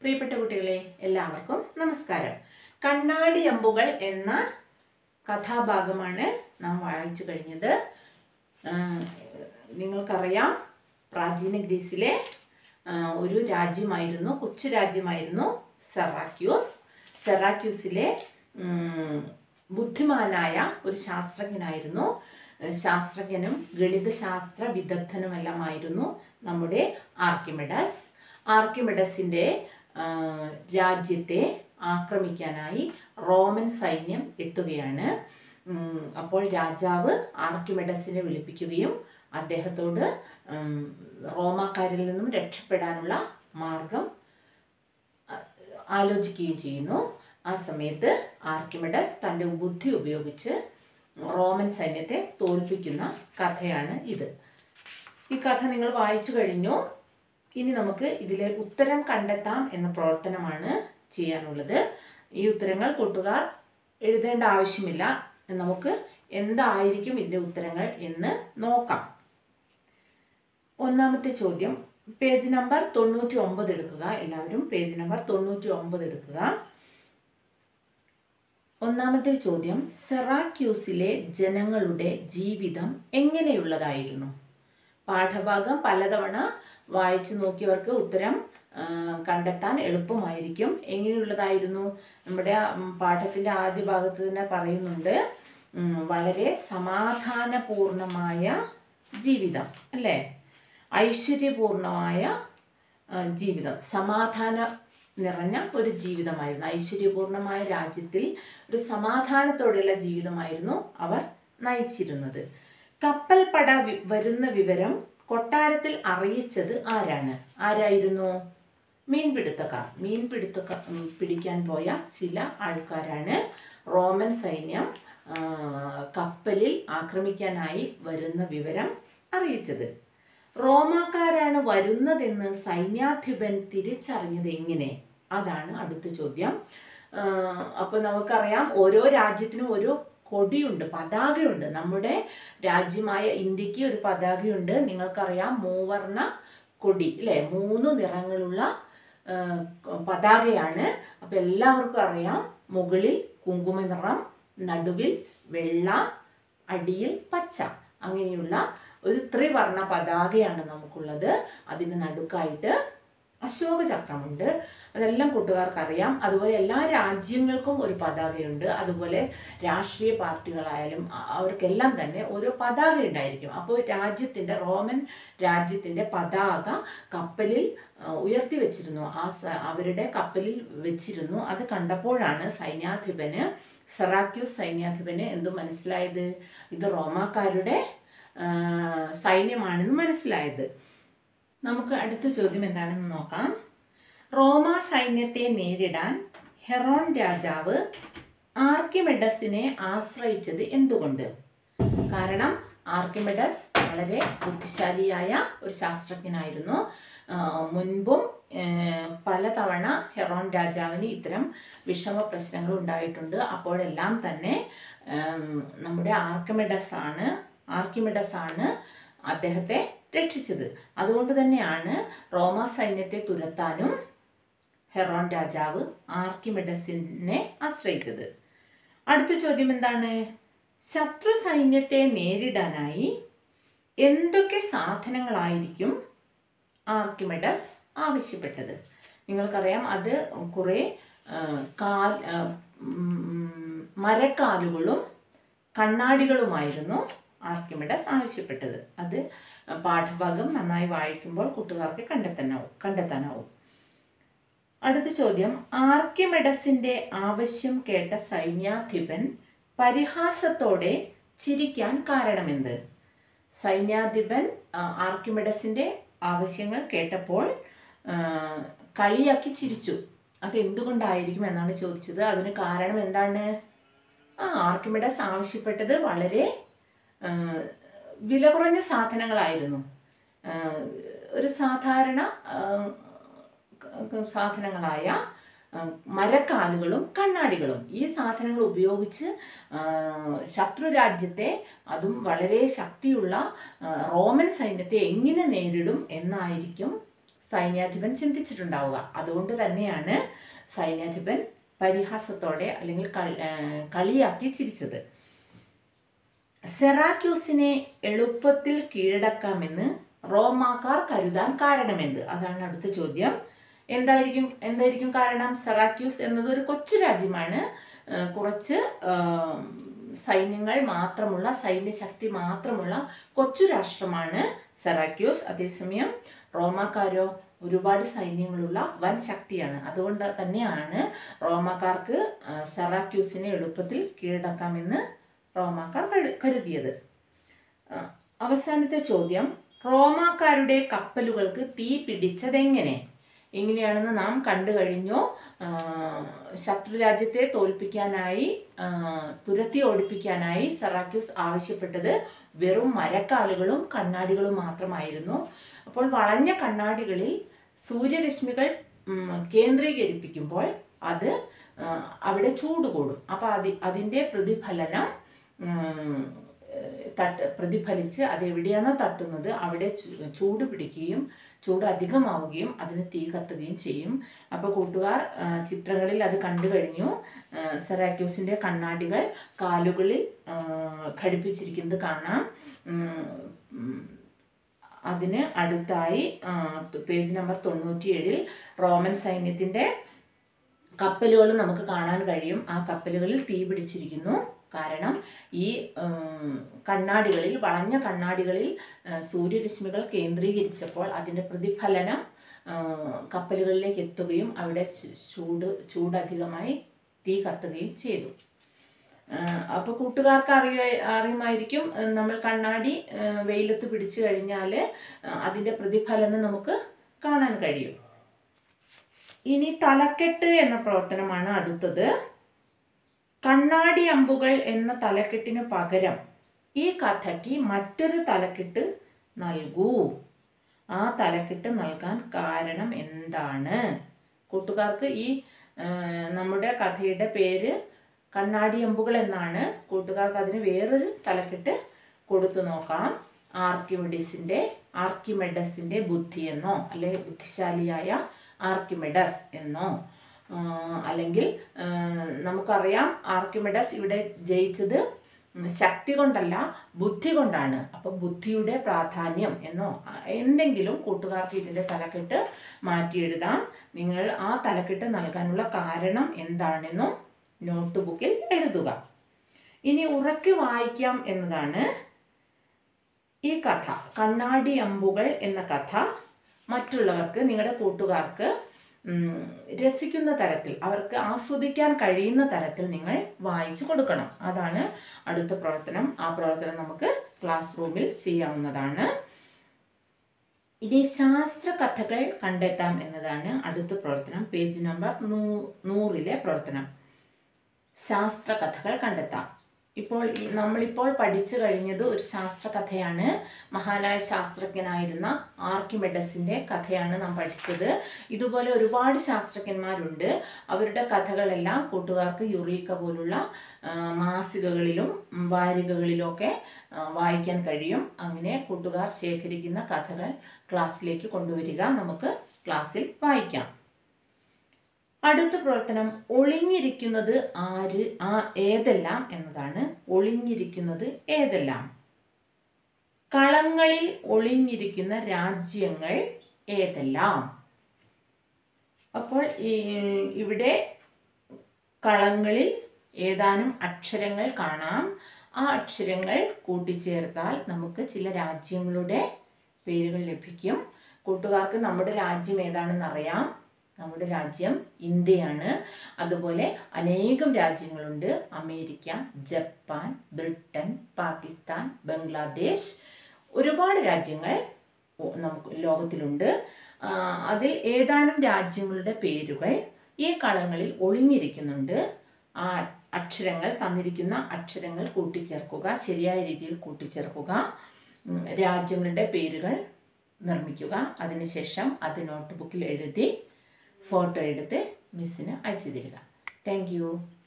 പ്രിയപ്പെട്ട കുട്ടികളെ എല്ലാവർക്കും നമസ്കാരം കണ്ണാടി അമ്പുകൾ എന്ന കഥാഭാഗമാണ് നാം വായിച്ചു കഴിഞ്ഞത് ആ, നിങ്ങൾക്കറിയാം പ്രാചീന ഗ്രീസിലെ ആ, ഒരു രാജ്യമായിരുന്നു കൊച്ചു രാജ്യമായിരുന്നു സെറാക്യൂസ് സെറാക്യൂസിലെ ഉം, ബുദ്ധിമാനായ ഒരു ശാസ്ത്രജ്ഞനായിരുന്നു ഏഹ് ശാസ്ത്രജ്ഞനും ഗണിതശാസ്ത്ര വിദഗ്ധനുമെല്ലാമായിരുന്നു നമ്മുടെ ആർക്കിമിഡസ് ആർക്കിമിഡസിൻ്റെ രാജ്യത്തെ ആക്രമിക്കാനായി റോമൻ സൈന്യം എത്തുകയാണ് ഉം, അപ്പോൾ രാജാവ് ആർക്കിമിഡസിനെ വിളിപ്പിക്കുകയും അദ്ദേഹത്തോട് ഉം, റോമാക്കാരിൽ നിന്നും രക്ഷപ്പെടാനുള്ള മാർഗം അ- ആലോചിക്കുകയും ചെയ്യുന്നു ആ സമയത്ത് ആർക്കിമിഡസ് തൻ്റെ ബുദ്ധി ഉപയോഗിച്ച് റോമൻ സൈന്യത്തെ തോൽപ്പിക്കുന്ന കഥയാണ് ഇത് ഈ കഥ നിങ്ങൾ വായിച്ചു കഴിഞ്ഞു ഇനി നമുക്ക് ഇതിലെ ഉത്തരം കണ്ടെത്താം എന്ന പ്രവർത്തനമാണ് ചെയ്യാനുള്ളത് ഈ ഉത്തരങ്ങൾ കൂട്ടുകാർ എഴുതേണ്ട ആവശ്യമില്ല നമുക്ക് എന്തായിരിക്കും ഇതിൻ്റെ ഉത്തരങ്ങൾ എന്ന് നോക്കാം ഒന്നാമത്തെ ചോദ്യം പേജ് നമ്പർ തൊണ്ണൂറ്റി ഒമ്പത് എടുക്കുക എല്ലാവരും പേജ് നമ്പർ തൊണ്ണൂറ്റി ഒമ്പത് എടുക്കുക ഒന്നാമത്തെ ചോദ്യം സെറാക്യൂസിലെ ജനങ്ങളുടെ ജീവിതം എങ്ങനെയുള്ളതായിരുന്നു പാഠഭാഗം പലതവണ വായിച്ചു നോക്കിയവർക്ക് ഉത്തരം ആ, കണ്ടെത്താൻ എളുപ്പമായിരിക്കും എങ്ങനെയുള്ളതായിരുന്നു നമ്മുടെ ഉം, പാഠത്തിൻ്റെ ആദ്യ ഭാഗത്ത് തന്നെ പറയുന്നുണ്ട് ഉം, വളരെ സമാധാനപൂർണമായ ജീവിതം അല്ലേ ഐശ്വര്യപൂർണമായ ആ, ജീവിതം സമാധാനം നിറഞ്ഞ ഒരു ജീവിതമായിരുന്നു ഐശ്വര്യപൂർണമായ രാജ്യത്തിൽ ഒരു സമാധാനത്തോടെയുള്ള ജീവിതമായിരുന്നു അവർ നയിച്ചിരുന്നത് കപ്പൽ പട വി- വരുന്ന വിവരം കൊട്ടാരത്തിൽ അറിയിച്ചത് ആരാണ് ആരായിരുന്നു മീൻപിടുത്തക്കാർ മീൻപിടുത്തക്കാർ ഉം, പിടിക്കാൻ പോയ ചില ആൾക്കാരാണ് റോമൻ സൈന്യം ആ, കപ്പലിൽ ആക്രമിക്കാനായി വരുന്ന വിവരം അറിയിച്ചത് റോമാക്കാരാണ് വരുന്നതെന്ന് സൈന്യാധിപൻ തിരിച്ചറിഞ്ഞത് എങ്ങനെ അതാണ് അടുത്ത ചോദ്യം അപ്പോൾ നമുക്കറിയാം ഓരോ രാജ്യത്തിനും ഓരോ കൊടിയുണ്ട് പതാകയുണ്ട് നമ്മുടെ രാജ്യമായ ഇന്ത്യക്ക് ഒരു പതാകയുണ്ട് നിങ്ങൾക്കറിയാം മൂവർണ്ണ കൊടി അല്ലേ മൂന്ന് നിറങ്ങളുള്ള ആ, പതാകയാണ് അപ്പോൾ എല്ലാവർക്കും അറിയാം മുകളിൽ കുങ്കുമ നിറം നടുവിൽ വെള്ള അടിയിൽ പച്ച അങ്ങനെയുള്ള ഒരു ത്രിവർണ്ണ പതാകയാണ് നമുക്കുള്ളത് അതിന് നടുക്കായിട്ട് അശോക ചക്രമുണ്ട് അതെല്ലാം കൂട്ടുകാർക്ക് അറിയാം അതുപോലെ എല്ലാ രാജ്യങ്ങൾക്കും ഒരു പതാകയുണ്ട് അതുപോലെ രാഷ്ട്രീയ പാർട്ടികളായാലും അ- അവർക്കെല്ലാം തന്നെ ഓരോ പതാക ഉണ്ടായിരിക്കും അപ്പോൾ രാജ്യത്തിൻ്റെ റോമൻ രാജ്യത്തിൻ്റെ പതാക കപ്പലിൽ ആ, ഉയർത്തി വെച്ചിരുന്നു ആ സ- അവരുടെ കപ്പലിൽ വെച്ചിരുന്നു അത് കണ്ടപ്പോഴാണ് സൈന്യാധിപന് സെറാക്യൂസ് സൈന്യാധിപന് എന്തു മനസ്സിലായത് ഇത് റോമാക്കാരുടെ ആ, സൈന്യമാണെന്ന് മനസ്സിലായത് നമുക്ക് അടുത്ത ചോദ്യം എന്താണെന്ന് നോക്കാം റോമ സൈന്യത്തെ നേരിടാൻ ഹെറോൺ രാജാവ് ആർക്കിമെഡസിനെ ആശ്രയിച്ചത് എന്തുകൊണ്ട് കാരണം ആർക്കിമെഡസ് വളരെ ബുദ്ധിശാലിയായ ഒരു ശാസ്ത്രജ്ഞനായിരുന്നു ആ, മുൻപും ഏ, പലതവണ ഹെറോൺ രാജാവിന് ഇത്തരം വിഷമ പ്രശ്നങ്ങൾ ഉണ്ടായിട്ടുണ്ട് അപ്പോഴെല്ലാം തന്നെ ഉം, നമ്മുടെ ആർക്കിമെഡസ് ആണ് ആർക്കിമെഡസ് ആണ് അദ്ദേഹത്തെ രക്ഷിച്ചത് അതുകൊണ്ട് തന്നെയാണ് റോമ സൈന്യത്തെ തുരത്താനും ഹെറോൺ രാജാവ് ആർക്കിമെഡസിനെ ആശ്രയിച്ചത് അടുത്ത ചോദ്യം എന്താണ് ശത്രു സൈന്യത്തെ നേരിടാനായി എന്തൊക്കെ സാധനങ്ങളായിരിക്കും ആർക്കിമെഡസ് ആവശ്യപ്പെട്ടത് നിങ്ങൾക്കറിയാം അത് കുറേ ആ, കാൽ ആ, ഉം, മരക്കാലുകളും കണ്ണാടികളുമായിരുന്നു ആർക്കിമിഡസ് ആവശ്യപ്പെട്ടത് അത് പാഠഭാഗം നന്നായി വായിക്കുമ്പോൾ കൂട്ടുകാർക്ക് കണ്ടെത്താനാവും കണ്ടെത്താനാവും അടുത്ത ചോദ്യം ആർക്കിമിഡസിൻ്റെ ആവശ്യം കേട്ട സൈന്യാധിപൻ പരിഹാസത്തോടെ ചിരിക്കാൻ കാരണമെന്ത് സൈന്യാധിപൻ ആ, ആർക്കിമിഡസിൻ്റെ ആവശ്യങ്ങൾ കേട്ടപ്പോൾ ആ, കളിയാക്കി ചിരിച്ചു അത് എന്തുകൊണ്ടായിരിക്കും എന്നാണ് ചോദിച്ചത് അതിന് കാരണം എന്താണ് ആ ആർക്കിമിഡസ് ആവശ്യപ്പെട്ടത് വളരെ ആ, വില കുറഞ്ഞ സാധനങ്ങളായിരുന്നു ആ, ഒരു സാധാരണ ആ, ക- സാധനങ്ങളായ ആ, മരക്കാലുകളും കണ്ണാടികളും ഈ സാധനങ്ങൾ ഉപയോഗിച്ച് ആ, ശത്രു രാജ്യത്തെ അതും വളരെ ശക്തിയുള്ള ആ, റോമൻ സൈന്യത്തെ എങ്ങനെ നേരിടും എന്നായിരിക്കും സൈന്യാധിപൻ ചിന്തിച്ചിട്ടുണ്ടാവുക അതുകൊണ്ട് തന്നെയാണ് സൈന്യാധിപൻ പരിഹാസത്തോടെ അല്ലെങ്കിൽ കളി- ആ, കളിയാക്കി ചിരിച്ചത് സെറാക്യൂസിനെ എളുപ്പത്തിൽ കീഴടക്കാമെന്ന് റോമാക്കാർ കരുതാൻ കാരണമെന്ത് അതാണ് അടുത്ത ചോദ്യം എന്തായിരിക്കും എന്തായിരിക്കും കാരണം സെറാക്യൂസ് എന്നത് ഒരു കൊച്ചു രാജ്യമാണ് ആ, കുറച്ച് ആ, സൈന്യങ്ങൾ മാത്രമുള്ള സൈന്യശക്തി മാത്രമുള്ള കൊച്ചു രാഷ്ട്രമാണ് സെറാക്യൂസ് അതേസമയം റോമാക്കാരോ ഒരുപാട് സൈന്യങ്ങളുള്ള വൻ ശക്തിയാണ് അതുകൊണ്ട് തന്നെയാണ് റോമാക്കാർക്ക് ആ, സെറാക്യൂസിനെ എളുപ്പത്തിൽ കീഴടക്കാമെന്ന് റോമാക്കാർ കരു- കരുതിയത് ആ, അവസാനത്തെ ചോദ്യം റോമാക്കാരുടെ കപ്പലുകൾക്ക് തീ പിടിച്ചതെങ്ങനെ എങ്ങനെയാണെന്ന് നാം കണ്ടു കഴിഞ്ഞു ആ, ശത്രുരാജ്യത്തെ തോൽപ്പിക്കാനായി ആ, തുരത്തി ഓടിപ്പിക്കാനായി സെറാക്യൂസ് ആവശ്യപ്പെട്ടത് വെറും മരക്കാലുകളും കണ്ണാടികളും മാത്രമായിരുന്നു അപ്പോൾ വളഞ്ഞ കണ്ണാടികളിൽ സൂര്യരശ്മികൾ ഉം, കേന്ദ്രീകരിപ്പിക്കുമ്പോൾ അത് ആ, അവിടെ ചൂട് കൂടും അപ്പോൾ അതി അതിൻ്റെ പ്രതിഫലനം ഉം, ഏഹ്, തട്ട് പ്രതിഫലിച്ച് അതെവിടെയാണോ തട്ടുന്നത് അവിടെ ചൂ- ചൂട് പിടിക്കുകയും ചൂട് അധികമാവുകയും അതിന് തീ കത്തുകയും ചെയ്യും അപ്പോൾ കൂട്ടുകാർ ആ, ചിത്രങ്ങളിൽ അത് കണ്ടു കഴിഞ്ഞു ആ, സെറാക്യൂസിൻ്റെ കണ്ണാടികൾ കാലുകളിൽ ആ, ഘടിപ്പിച്ചിരിക്കുന്നത് കാണാം ഉം, ഉം, അതിന് അടുത്തായി ആ, പേജ് നമ്പർ തൊണ്ണൂറ്റിയേഴിൽ റോമൻ സൈന്യത്തിൻ്റെ കപ്പലുകൾ നമുക്ക് കാണാൻ കഴിയും ആ കപ്പലുകളിൽ തീ പിടിച്ചിരിക്കുന്നു കാരണം ഈ ഉം, കണ്ണാടികളിൽ വളഞ്ഞ കണ്ണാടികളിൽ ആ, സൂര്യരശ്മികൾ കേന്ദ്രീകരിച്ചപ്പോൾ അതിൻ്റെ പ്രതിഫലനം ആ, കപ്പലുകളിലേക്ക് എത്തുകയും അവിടെ ചു- ചൂട് ചൂടധികമായി തീ കത്തുകയും ചെയ്തു അപ്പോൾ കൂട്ടുകാർക്ക് അറിയ അറിയുമായിരിക്കും ആ, നമ്മൾ കണ്ണാടി ആ, വെയിലത്ത് പിടിച്ചു കഴിഞ്ഞാൽ അതിൻ്റെ പ്രതിഫലനം നമുക്ക് കാണാൻ കഴിയും ഇനി തലക്കെട്ട് എന്ന പ്രവർത്തനമാണ് അടുത്തത് കണ്ണാടി അമ്പുകൾ എന്ന തലക്കെട്ടിന് പകരം ഈ കഥയ്ക്ക് മറ്റൊരു തലക്കെട്ട് നൽകൂ ആ തലക്കെട്ട് നൽകാൻ കാരണം എന്താണ് കൂട്ടുകാർക്ക് ഈ ആ, നമ്മുടെ കഥയുടെ പേര് കണ്ണാടി അമ്പുകൾ എന്നാണ് കൂട്ടുകാർക്ക് അതിന് വേറൊരു തലക്കെട്ട് കൊടുത്തു നോക്കാം ആർക്കിമെഡിസിൻ്റെ ആർക്കിമെഡസിൻ്റെ ബുദ്ധി എന്നോ അല്ലെങ്കിൽ ബുദ്ധിശാലിയായ ആർക്കിമെഡസ് എന്നോ ആ, അല്ലെങ്കിൽ ആ, നമുക്കറിയാം ആർക്കിമെഡസ് ഇവിടെ ജയിച്ചത് ശക്തി കൊണ്ടല്ല ബുദ്ധി കൊണ്ടാണ് അപ്പോൾ ബുദ്ധിയുടെ പ്രാധാന്യം എന്നോ ആ, എന്തെങ്കിലും കൂട്ടുകാർക്ക് ഇതിൻ്റെ തലക്കെട്ട് മാറ്റിയെഴുതാം നിങ്ങൾ ആ തലക്കെട്ട് നൽകാനുള്ള കാരണം എന്താണെന്നും നോട്ട് ബുക്കിൽ എഴുതുക ഇനി ഉറക്കെ വായിക്കാം എന്നതാണ് ഈ കഥ കണ്ണാടി അമ്പുകൾ എന്ന കഥ മറ്റുള്ളവർക്ക് നിങ്ങളുടെ കൂട്ടുകാർക്ക് ഉം, രസിക്കുന്ന തരത്തിൽ അവർക്ക് ആസ്വദിക്കാൻ കഴിയുന്ന തരത്തിൽ നിങ്ങൾ വായിച്ചു കൊടുക്കണം അതാണ് അടുത്ത പ്രവർത്തനം ആ പ്രവർത്തനം നമുക്ക് ക്ലാസ് റൂമിൽ ചെയ്യാവുന്നതാണ് ഇനി ശാസ്ത്ര കഥകൾ കണ്ടെത്താം എന്നതാണ് അടുത്ത പ്രവർത്തനം പേജ് നമ്പർ നൂ നൂറിലെ പ്രവർത്തനം ശാസ്ത്ര കഥകൾ കണ്ടെത്താം ഇപ്പോൾ ഈ നമ്മളിപ്പോൾ പഠിച്ചു കഴിഞ്ഞത് ഒരു ശാസ്ത്ര കഥയാണ് മഹാനായ ശാസ്ത്രജ്ഞനായിരുന്ന ആർക്കിമെഡസിൻ്റെ കഥയാണ് നാം പഠിച്ചത് ഇതുപോലെ ഒരുപാട് ശാസ്ത്രജ്ഞന്മാരുണ്ട് അവരുടെ കഥകളെല്ലാം കൂട്ടുകാർക്ക് യുറീക്ക പോലുള്ള ആ, മാസികകളിലും ഉം, വാരികകളിലുമൊക്കെ ആ, വായിക്കാൻ കഴിയും അങ്ങനെ കൂട്ടുകാർ ശേഖരിക്കുന്ന കഥകൾ ക്ലാസ്സിലേക്ക് കൊണ്ടുവരിക നമുക്ക് ക്ലാസ്സിൽ വായിക്കാം അടുത്ത പ്രവർത്തനം ഒളിഞ്ഞിരിക്കുന്നത് ആര് ആ ഏതെല്ലാം എന്നതാണ് ഒളിഞ്ഞിരിക്കുന്നത് ഏതെല്ലാം കളങ്ങളിൽ ഒളിഞ്ഞിരിക്കുന്ന രാജ്യങ്ങൾ ഏതെല്ലാം അപ്പോൾ ഈ ഇവിടെ കളങ്ങളിൽ ഏതാനും അക്ഷരങ്ങൾ കാണാം ആ അക്ഷരങ്ങൾ കൂട്ടിച്ചേർത്താൽ നമുക്ക് ചില രാജ്യങ്ങളുടെ പേരുകൾ ലഭിക്കും കൂട്ടുകാർക്ക് നമ്മുടെ രാജ്യം ഏതാണെന്ന് അറിയാം നമ്മുടെ രാജ്യം ഇന്ത്യയാണ് അതുപോലെ അനേകം രാജ്യങ്ങളുണ്ട് America Japan Britain Pakistan Bangladesh ഒരുപാട് രാജ്യങ്ങൾ ഒ- നമുക്ക് ലോകത്തിലുണ്ട് ആ, അതിൽ ഏതാനും രാജ്യങ്ങളുടെ പേരുകൾ ഈ കളങ്ങളിൽ ഒളിഞ്ഞിരിക്കുന്നുണ്ട് ആ അക്ഷരങ്ങൾ തന്നിരിക്കുന്ന അക്ഷരങ്ങൾ കൂട്ടിച്ചേർക്കുക ശരിയായ രീതിയിൽ കൂട്ടിച്ചേർക്കുക ഉം, രാജ്യങ്ങളുടെ പേരുകൾ നിർമ്മിക്കുക അതിനുശേഷം അത് നോട്ട് ബുക്കിൽ എഴുതി ഫോട്ടോ എടുത്ത് മിസ്സിന് അയച്ചു തരിക താങ്ക് യു